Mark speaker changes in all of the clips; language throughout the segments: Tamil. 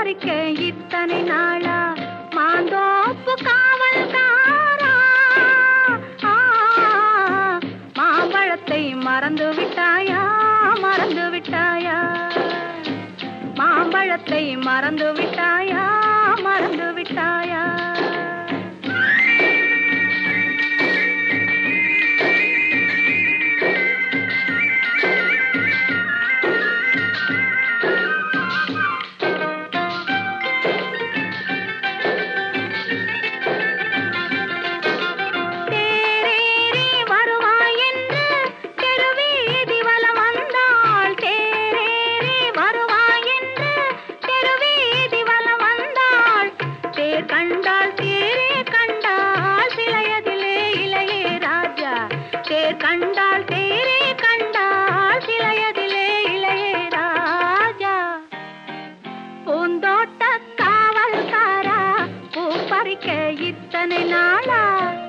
Speaker 1: பறிக்க இத்தனை நாளா மாந்தோப்பு காவல்காரா ஆ, மாம்பழத்தை மறந்து விட்டாயா மறந்து விட்டாயா மாம்பழத்தை மறந்து விட்டாயா மறந்து விட்டாயா தேரேறி வருவாய் என்று தெருவீதி வலம் வந்தாள் தேரேறி வருவாய் என்று தெருவீதி வலம் வந்தாள் தேர் கண்டாள் தேரே கண்டாள் சிலையதிலே இளையே ராஜா தேர் கண்டாள் தேரே கண்டாள் சிலையதிலே இளையே ராஜா பூந்தோட்ட காவல்காரா பூ பறிக்க இத்தனை நாளா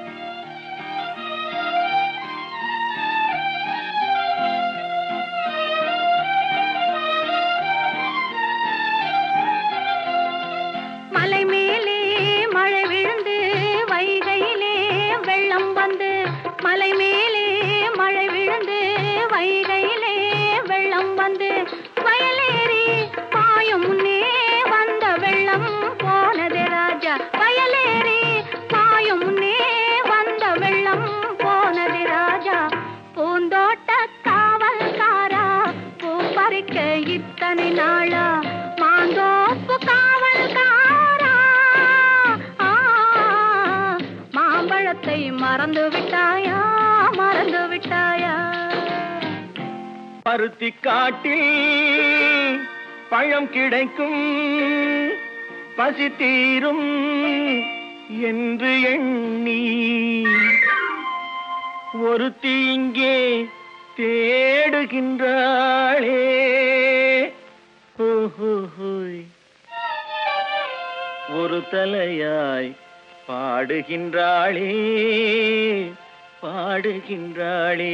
Speaker 1: மலை மேலே மழை விழுந்து வைகையிலே வெள்ளம் வந்து மலை மேலே மழை விழுந்து வைகையிலே வெள்ளம் வந்து வயலேறி பாயும் முன்னே வந்த வெள்ளம் போனது ராஜா வயலேறி பாயும் முன்னே வந்த வெள்ளம் போனது ராஜா பூந்தோட்ட காவல்காரா பூ பறிக்க இத்தனை நாளா மாந்தோப்பு காவல்காரா ஆ, மாம்பழத்தை மறந்து விட்டாயா மறந்து விட்டாயா
Speaker 2: பருத்தி காட்டில் பழம் கிடைக்கும் பசி தீரும் என்று எண்ணி ஒருத்தி இங்கே தேடுகின்றாளே ஹூஹூஹூய். ஒரு தலையாய் பாடுகின்றாளே பாடுகின்றாளே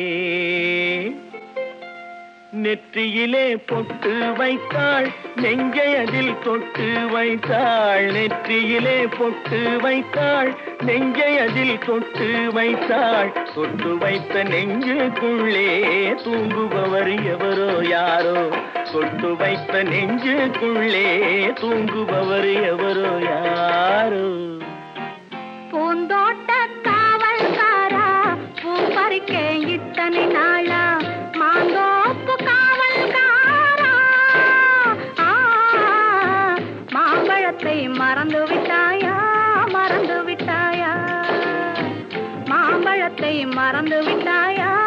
Speaker 2: நெற்றியிலே பொட்டு வைத்தாள் நெஞ்சை அதில் தொட்டு வைத்தாள் நெற்றியிலே பொட்டு வைத்தாள் நெஞ்சை அதில் தொட்டு வைத்தாள் தொட்டு வைத்த நெஞ்சுக்குள்ளே தூங்குபவர் எவரோ யாரோ தொட்டு வைத்த நெஞ்சுக்குள்ளே தூங்குபவர் எவரோ யாரோ
Speaker 1: பூந்தோட்ட காவல்காரா பூ பறிக்க இத்தனை நாளா மாந்தோப்பு காவல்காரா ஆ, மாம்பழத்தை மறந்து விட்டாயா மறந்து விட்டாயா மாம்பழத்தை மறந்து விட்டாயா